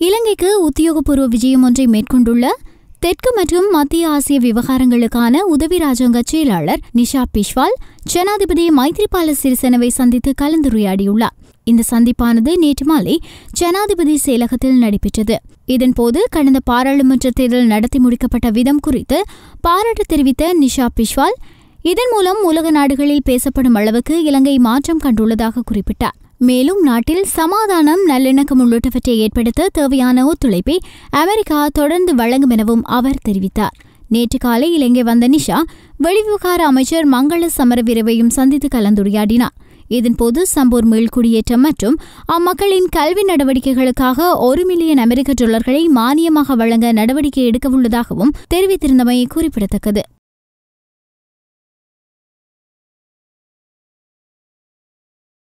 இலங்கைக்கு உத்தியோகபூர்வ விஜயம் ஒன்றை மேற்கொண்டுள்ள தெற்கு மற்றும் மத்திய ஆசிய விவகாரங்களுக்கான உதவி ராஜாங்க செயலாளர் நிஷா பிஷ்வால் ஜனாதிபதி மைத்ரிபால சிறிசேனவை சந்தித்து கலந்துரையாடியுள்ளார் இந்த சந்திப்பானது நேற்று மாலை ஜனாதிபதி செயலகத்தில் நடைபெற்றது இதன்போது கடந்த பாராளுமன்ற தேர்தல் நடத்தி முடிக்கப்பட்ட விதம் குறித்து பாராட்டு தெரிவித்த நிஷா பிஷ்வால் இதன் மூலம் உலக நாடுகளில் பேசப்படும் அளவுக்கு இலங்கை மாற்றம் கண்டுள்ளதாக குறிப்பிட்டார் மேலும் நாட்டில் சமாதானம் நல்லிணக்கம் உள்ளிட்டவற்றை ஏற்படுத்த தேவையான ஒத்துழைப்பை அமெரிக்கா தொடர்ந்து வழங்கும் எனவும் அவர் தெரிவித்தார் நேற்று காலை இலங்கை வந்த நிஷா வெளிவிவகார அமைச்சர் மங்கள சமரவீரவையும் சந்தித்து கலந்துரையாடினார் இதன்போது சம்பூர் மீள்குடியேற்றம் மற்றும் அம்மக்களின் கல்வி நடவடிக்கைகளுக்காக ஒரு மில்லியன் அமெரிக்க டாலர்களை மானியமாக வழங்க நடவடிக்கை எடுக்கவுள்ளதாகவும் தெரிவித்திருந்தமை குறிப்பிடத்தக்கது